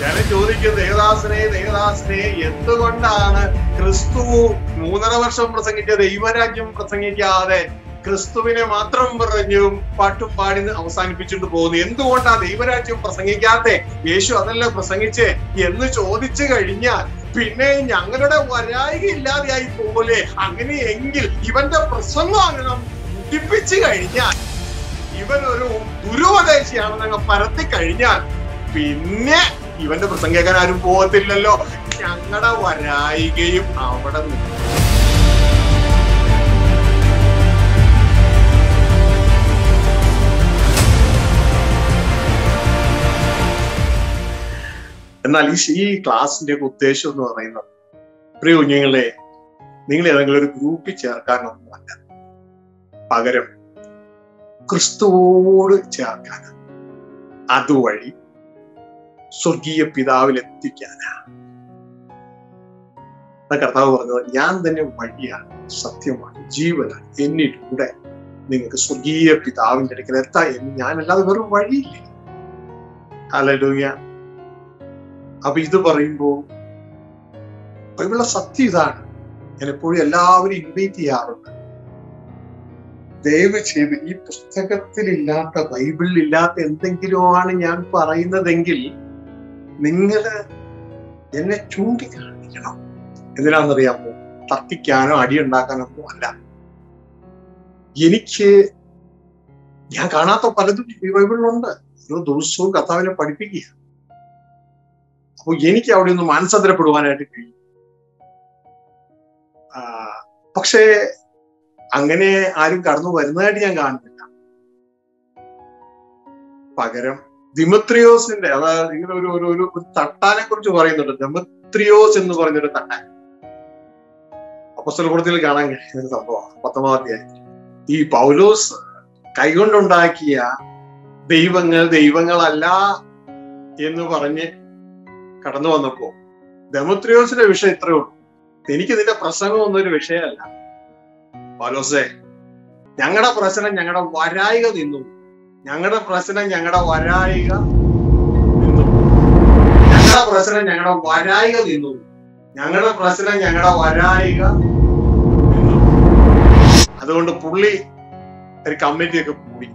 ഞാൻ ചോദിക്കും ദേവദാസനെ ദേവദാസനെ എന്തുകൊണ്ടാണ് ക്രിസ്തു മൂന്നര വർഷം പ്രസംഗിച്ച ദൈവരാജ്യം പ്രസംഗിക്കാതെ ക്രിസ്തുവിനെ മാത്രം പറഞ്ഞു പാട്ടും പാടി അവസാനിപ്പിച്ചിട്ട് പോകുന്നു എന്തുകൊണ്ടാ ദൈവരാജ്യം പ്രസംഗിക്കാത്ത യേശു അതല്ല പ്രസംഗിച്ച് എന്ന് ചോദിച്ചു കഴിഞ്ഞാൽ പിന്നെ ഞങ്ങളുടെ വരായിക ഇല്ലാതെയായി പോലെ അങ്ങനെയെങ്കിൽ ഇവന്റെ പ്രസംഗം അങ്ങനെ മുടിപ്പിച്ചു കഴിഞ്ഞാൽ ഇവൻ ഒരു ദുരുപദേശിയാണെന്നങ്ങ് പരത്തി കഴിഞ്ഞാൽ പിന്നെ ഇവന്റെ പ്രസംഗം കേൾക്കാൻ ആരും പോകത്തില്ലല്ലോ ഞങ്ങളുടെ വരായികയും അവിടെ നിൽക്കും എന്നാൽ ഈ ഈ ക്ലാസിന്റെ ഒക്കെ ഉദ്ദേശം എന്ന് പറയുന്നത് പ്രിയ കുഞ്ഞുങ്ങളെ നിങ്ങൾ ഏതെങ്കിലും ഒരു ഗ്രൂപ്പിൽ ചേർക്കാനൊന്നുമല്ല പകരം ക്രിസ്തുവോട് ചേർക്കാൻ അതുവഴി സ്വർഗീയ പിതാവിൽ എത്തിക്കാനാ കർത്താവ് പറഞ്ഞത് ഞാൻ തന്നെ വഴിയാണ് സത്യമാണ് ജീവനാണ് എന്നിലൂടെ നിങ്ങൾക്ക് സ്വർഗീയ പിതാവിന്റെ അടുക്കൽ എത്താൻ എന്ന് ഞാനല്ലാതെ വെറും വഴിയില്ല ഹല്ലേലൂയ അപ്പൊ ഇത് പറയുമ്പോ ബൈബിളിലെ സത്യം ഇതാണ് ഞാൻ എപ്പോഴും എല്ലാവരും ഇൻവൈറ്റ് ചെയ്യാറുണ്ട് ദയവ് ചെയ്ത് ഈ പുസ്തകത്തിൽ ഇല്ലാത്ത ബൈബിളിൽ ഇല്ലാത്ത എന്തെങ്കിലുമാണ് ഞാൻ പറയുന്നതെങ്കിൽ നിങ്ങൾ എന്നെ ചൂണ്ടിക്കാണിക്കണം എന്തിനാണെന്നറിയാമോ തർക്കിക്കാനോ അടിയുണ്ടാക്കാനോ ഒന്നും അല്ല എനിക്ക് ഞാൻ കാണാത്ത പലതും ഈ ബൈബിളിലുണ്ട് ഓരോ ദിവസവും കർത്താവിനെ പഠിപ്പിക്കുക അപ്പൊ എനിക്ക് അവിടെ ഒന്ന് മാനസാന്തരപ്പെടുവാനായിട്ട് കഴിയും ആ, പക്ഷേ അങ്ങനെ ആരും കടന്നു വരുന്നതായിട്ട് ഞാൻ കാണുന്നില്ല പകരം ദിമത്രിയോസിന്റെ അതായത് ഇങ്ങനെ ഒരു ഒരു ഒരു ഒരു തട്ടാനെ കുറിച്ച് പറയുന്നുണ്ട് ദമത്രിയോസ് എന്ന് പറഞ്ഞൊരു തട്ടാൻ അപ്പസ്തലപുറത്തിൽ കാണാൻ കഴിയുന്ന സംഭവമാണ് പത്തൊമ്പതാം അധ്യായം ഈ പൗലോസ് കൈകൊണ്ടുണ്ടാക്കിയ ദൈവങ്ങൾ ദൈവങ്ങളല്ല എന്ന് പറഞ്ഞ് കടന്നു വന്നപ്പോ ഡെമോത്രിയോസിന്റെ വിഷയം ഇത്രയേ ഉള്ളൂ എനിക്ക് ഇതിന്റെ പ്രസംഗം ഒന്നും ഒരു വിഷയമല്ല പൗലോസേ ഞങ്ങളുടെ പ്രശ്നം ഞങ്ങളുടെ വരായിക നിന്നു ഞങ്ങളുടെ പ്രശ്നം ഞങ്ങളുടെ വരായിക നിന്നു ഞങ്ങളുടെ പ്രശ്നം ഞങ്ങളുടെ വരായിക നിന്നു ഞങ്ങളുടെ പ്രശ്നം ഞങ്ങളുടെ വരായിക നിന്നു അതുകൊണ്ട് പുള്ളി ഒരു കമ്മിറ്റിയൊക്കെ കൂടി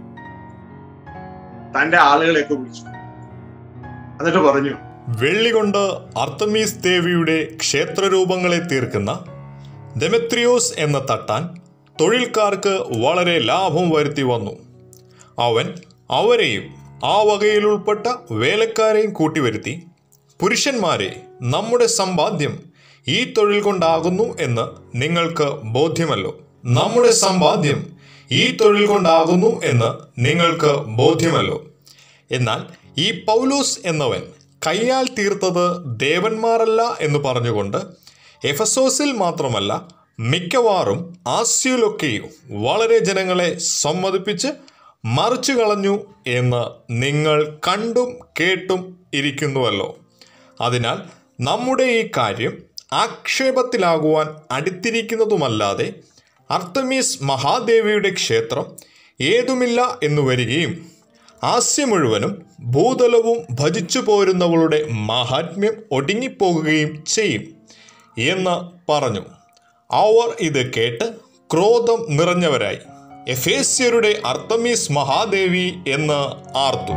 തന്റെ ആളുകളെയൊക്കെ വിളിച്ചു എന്നിട്ട് പറഞ്ഞു വെള്ളി കൊണ്ട് അർത്തമീസ് ദേവിയുടെ ക്ഷേത്രരൂപങ്ങളെ തീർക്കുന്ന ദെമെത്രിയോസ് എന്ന തട്ടാൻ തൊഴിൽക്കാർക്ക് വളരെ ലാഭം വരുത്തി വന്നു അവൻ അവരെയും ആ വകയിലുൾപ്പെട്ട വേലക്കാരെയും കൂട്ടിവരുത്തി പുരുഷന്മാരെ നമ്മുടെ സമ്പാദ്യം ഈ തൊഴിൽ കൊണ്ടാകുന്നു എന്ന് നിങ്ങൾക്ക് ബോധ്യമല്ലോ നമ്മുടെ സമ്പാദ്യം ഈ തൊഴിൽ കൊണ്ടാകുന്നു എന്ന് നിങ്ങൾക്ക് ബോധ്യമല്ലോ എന്നാൽ ഈ പൗലോസ് എന്നവൻ കയ്യാൽ തീർത്തത് ദേവന്മാരല്ല എന്ന് പറഞ്ഞുകൊണ്ട് എഫസോസിൽ മാത്രമല്ല മിക്കവാറും ആസ്യയിലൊക്കെയും വളരെ ജനങ്ങളെ സമ്മതിപ്പിച്ച് മറിച്ചു കളഞ്ഞു എന്ന് നിങ്ങൾ കണ്ടും കേട്ടും ഇരിക്കുന്നുവല്ലോ അതിനാൽ നമ്മുടെ ഈ കാര്യം ആക്ഷേപത്തിലാകുവാൻ അടുത്തിരിക്കുന്നതുമല്ലാതെ അർത്തമീസ് മഹാദേവിയുടെ ക്ഷേത്രം ഏതുമില്ല എന്നു വരികയും ആസ്യ മുഴുവനും ഭൂതലവും ഭജിച്ചു പോരുന്നവളുടെ മഹാത്മ്യം ഒടുങ്ങിപ്പോകുകയും ചെയ്യും എന്ന് പറഞ്ഞു അവർ ഇത് കേട്ട് ക്രോധം നിറഞ്ഞവരായി എഫേസ്യരുടെ അർത്തമീസ് മഹാദേവി എന്ന് ആർത്തു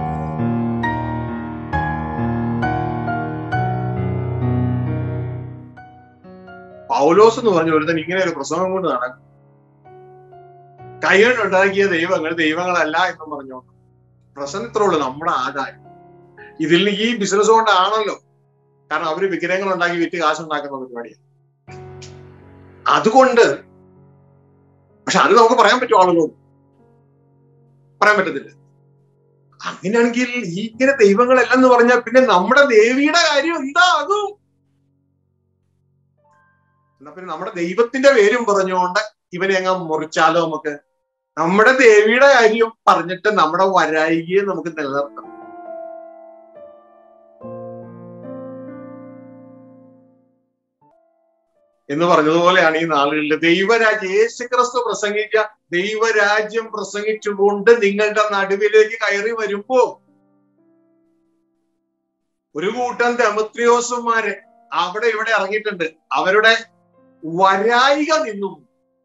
പൗലോസ് എന്ന് പറഞ്ഞ ഒരുത്തൻ ഇങ്ങനെ ഒരു പ്രസംഗം കൊണ്ട് നടക്കും കൈകൊണ്ടുണ്ടാക്കിയ ദൈവങ്ങൾ ദൈവങ്ങളല്ല എന്ന് പറഞ്ഞു പ്രശ്നം ഇത്രേ ഉള്ളൂ നമ്മുടെ ആദായം ഇതിൽ നിന്ന് ഈ ബിസിനസ് കൊണ്ടാണല്ലോ കാരണം അവര് വിഗ്രഹങ്ങൾ ഉണ്ടാക്കി വിറ്റ് കാശുണ്ടാക്കുന്ന പരിപാടിയാണ് അതുകൊണ്ട് പക്ഷെ അത് നമുക്ക് പറയാൻ പറ്റും ആളുകളോട് പറയാൻ പറ്റത്തില്ല അങ്ങനെയാണെങ്കിൽ ഈ ഇങ്ങനെ ദൈവങ്ങളല്ലെന്ന് പറഞ്ഞാൽ പിന്നെ നമ്മുടെ ദേവിയുടെ കാര്യം എന്താകും എന്നാ പിന്നെ നമ്മുടെ ദൈവത്തിന്റെ പേരും പറഞ്ഞുകൊണ്ട് ഇവനെ അങ്ങ് മുറിച്ചാലോ നമുക്ക് നമ്മുടെ ദേവിയുടെ കാര്യം പറഞ്ഞിട്ട് നമ്മുടെ വരായികയെ നമുക്ക് നിലനിർത്തണം എന്ന് പറഞ്ഞതുപോലെയാണ് ഈ നാളുകളിൽ ദൈവരാജ്യം യേശുക്രിസ്തു പ്രസംഗിച്ച ദൈവരാജ്യം പ്രസംഗിച്ചുകൊണ്ട് നിങ്ങളുടെ നടുവിലേക്ക് കയറി വരുമ്പോ ഒരു കൂട്ടം ഡെമത്രിയോസുമാര് അവിടെ ഇവിടെ ഇറങ്ങിയിട്ടുണ്ട് അവരുടെ വരായിക നിന്നും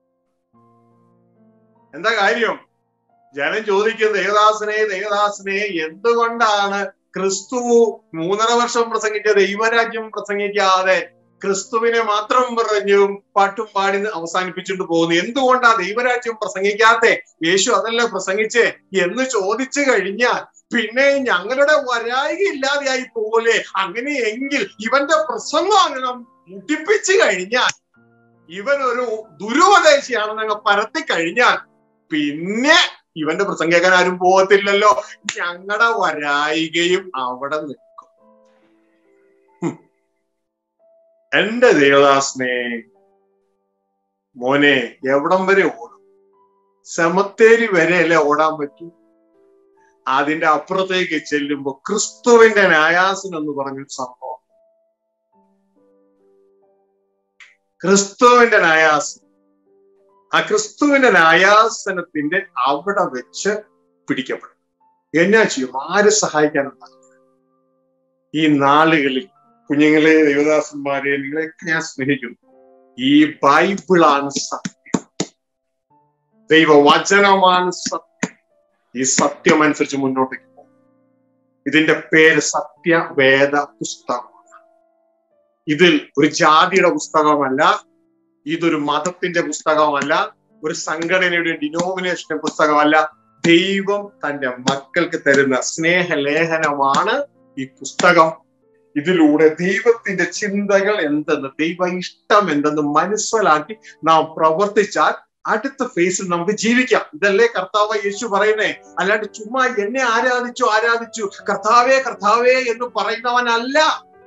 എന്താ കാര്യം ജനം ചോദിക്കും ദേവദാസനെ ദേവദാസനെ എന്തുകൊണ്ടാണ് ക്രിസ്തു മൂന്നര വർഷം പ്രസംഗിച്ച ദൈവരാജ്യം പ്രസംഗിക്കാതെ ക്രിസ്തുവിനെ മാത്രം പറഞ്ഞും പാട്ടും പാടി അവസാനിപ്പിച്ചിട്ട് പോകുന്നു എന്തുകൊണ്ടാ ദൈവരാജ്യം പ്രസംഗിക്കാത്തെ യേശു അതല്ല പ്രസംഗിച്ചേ എന്ന് ചോദിച്ചു കഴിഞ്ഞാൽ പിന്നെ ഞങ്ങളുടെ വരായിക ഇല്ലാതെയായി പോകൂലേ അങ്ങനെയെങ്കിൽ ഇവന്റെ പ്രസംഗം അങ്ങനെ മുട്ടിപ്പിച്ചു കഴിഞ്ഞാൽ ഇവൻ ഒരു ദുരുപദേശിയാണെന്ന് അങ്ങ് പരത്തി കഴിഞ്ഞാൽ പിന്നെ ഇവന്റെ പ്രസംഗം കേൾക്കാൻ ആരും പോകത്തില്ലല്ലോ ഞങ്ങളുടെ വരായികയും അവിടെ നിൽക്കും ഹും. എന്റെ ദേവദാസനെ മോനെ എവിടം വരെ ഓടും സെമത്തേരി വരെ അല്ലേ ഓടാൻ പറ്റൂ അതിന്റെ അപ്പുറത്തേക്ക് ചെല്ലുമ്പോ ക്രിസ്തുവിന്റെ ന്യായാസനം എന്ന് പറഞ്ഞൊരു സംഭവം ക്രിസ്തുവിന്റെ ന്യായാസനം ആ ക്രിസ്തുവിന്റെ ന്യായാസനത്തിന്റെ അവിടെ വെച്ച് പിടിക്കപ്പെടും എന്നാ ചെയ്യും ആര് സഹായിക്കാനുണ്ടാകും ഈ നാളുകളിൽ കുഞ്ഞുങ്ങളെ ദേവദാസന്മാരെ നിങ്ങളെയൊക്കെ ഞാൻ സ്നേഹിക്കുന്നു ഈ ബൈബിളാണ് സത്യം ദൈവവചനമാണ് സത്യം ഈ സത്യം അനുസരിച്ച് മുന്നോട്ടേക്ക് പോകും ഇതിന്റെ പേര് സത്യവേദ പുസ്തകമാണ് ഇതിൽ ഒരു ജാതിയുടെ പുസ്തകമല്ല ഇതൊരു മതത്തിന്റെ പുസ്തകമല്ല ഒരു സംഘടനയുടെ ഡിനോമിനേഷന്റെ പുസ്തകമല്ല ദൈവം തന്റെ മക്കൾക്ക് തരുന്ന സ്നേഹലേഖനമാണ് ഈ പുസ്തകം ഇതിലൂടെ ദൈവത്തിന്റെ ചിന്തകൾ എന്തെന്ന് ദൈവ ഇഷ്ടം എന്തെന്ന് മനസ്സിലാക്കി നാം പ്രവർത്തിച്ചാൽ അടുത്ത ഫേസിൽ നമുക്ക് ജീവിക്കാം ഇതല്ലേ കർത്താവ് യേശു പറയുന്നേ അല്ലാണ്ട് ചുമ്മാ എന്നെ ആരാധിച്ചു ആരാധിച്ചു കർത്താവേ കർത്താവേ എന്ന് പറയുന്നവനല്ല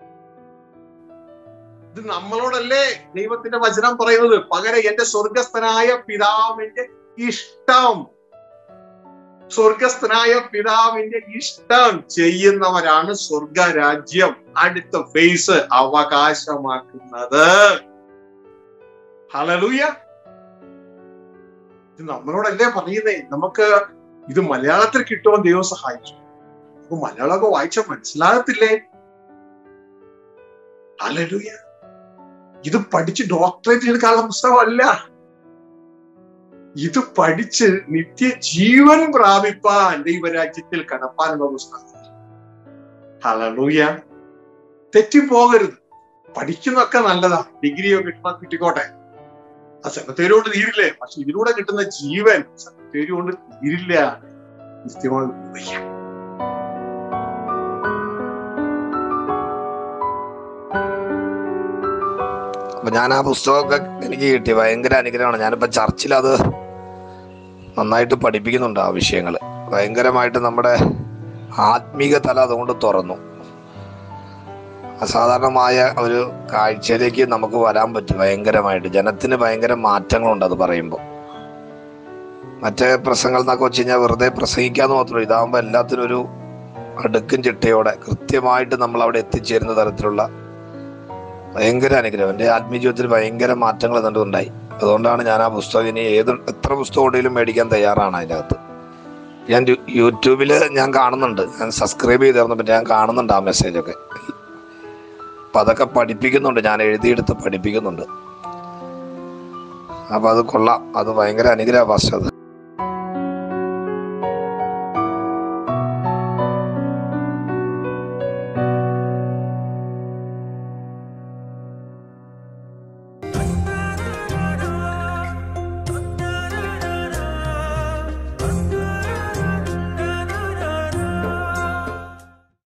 ഇത് നമ്മളോടല്ലേ ദൈവത്തിന്റെ വചനം പറയുന്നത് പകരം എന്റെ സ്വർഗസ്ഥനായ പിതാവിന്റെ ഇഷ്ടം സ്വർഗസ്ഥനായ പിതാവിന്റെ ഇഷ്ടം ചെയ്യുന്നവരാണ് സ്വർഗരാജ്യം അടുത്ത ഫേസ് അവകാശമാക്കുന്നത് ഹലലൂയ ഇത് നമ്മളോടല്ലേ പറയുന്നേ നമുക്ക് ഇത് മലയാളത്തിൽ കിട്ടുവാൻ ദൈവം സഹായിച്ചു അപ്പൊ മലയാളമൊക്കെ വായിച്ച മനസ്സിലാകത്തില്ലേ ഹലലൂയ ഇത് പഠിച്ച് ഡോക്ടറേറ്റ് എടുക്കാനുള്ള പുസ്തകമല്ല ഇത് പഠിച്ച് നിത്യജീവൻ പ്രാപിപ്പാൻ ദൈവരാജ്യത്തിൽ കടപ്പാനുള്ള പുസ്തകം ഹലലൂയ തെറ്റിപ്പോകരുത് പഠിക്കുന്നൊക്കെ നല്ലതാ ഡിഗ്രിയോ കിട്ടണ കിട്ടിക്കോട്ടെ ആ സെക്രട്ടേറി കൊണ്ട് തീരില്ലേ പക്ഷെ ഇതിലൂടെ കിട്ടുന്ന ജീവൻ സെക്രട്ടേറി കൊണ്ട് തീരില്ല നിത്യമായി ഉപയോഗിക്കാം അപ്പൊ ഞാൻ ആ പുസ്തകമൊക്കെ എനിക്ക് കിട്ടി ഭയങ്കര അനുഗ്രഹമാണ് ഞാനിപ്പോ ചർച്ചിൽ അത് നന്നായിട്ട് പഠിപ്പിക്കുന്നുണ്ട് ആ വിഷയങ്ങൾ ഭയങ്കരമായിട്ട് നമ്മുടെ ആത്മീക തല അതുകൊണ്ട് തുറന്നു അസാധാരണമായ ഒരു കാഴ്ചയിലേക്ക് നമുക്ക് വരാൻ പറ്റും ഭയങ്കരമായിട്ട് ജനത്തിന് ഭയങ്കര മാറ്റങ്ങളുണ്ട് അത് പറയുമ്പോൾ മറ്റേ പ്രസംഗങ്ങൾ എന്നൊക്കെ വെച്ച് കഴിഞ്ഞാൽ വെറുതെ പ്രസംഗിക്കാന്ന് മാത്രമല്ല ഇതാകുമ്പോൾ എല്ലാത്തിനും ഒരു അടുക്കും ചിട്ടയോടെ കൃത്യമായിട്ട് നമ്മൾ അവിടെ എത്തിച്ചേരുന്ന തരത്തിലുള്ള ഭയങ്കര അനുഗ്രഹം എൻ്റെ ആത്മീയ ജീവിതത്തിൽ ഭയങ്കര മാറ്റങ്ങൾ എന്നിട്ട് ഉണ്ടായി അതുകൊണ്ടാണ് ഞാൻ ആ പുസ്തകം ഇനി ഏത് എത്ര പുസ്തകം ഉണ്ടെങ്കിലും മേടിക്കാൻ തയ്യാറാണ് അതിനകത്ത് ഞാൻ യു- യൂട്യൂബിൽ ഞാൻ കാണുന്നുണ്ട് ഞാൻ സബ്സ്ക്രൈബ് ചെയ്തിരുന്നു പിന്നെ ഞാൻ കാണുന്നുണ്ട് ആ മെസ്സേജൊക്കെ അപ്പം അതൊക്കെ പഠിപ്പിക്കുന്നുണ്ട് ഞാൻ എഴുതിയെടുത്ത് പഠിപ്പിക്കുന്നുണ്ട് അപ്പം അത് കൊള്ളാം അത് ഭയങ്കര അനുഗ്രഹ പാസ്റ്റർ അത്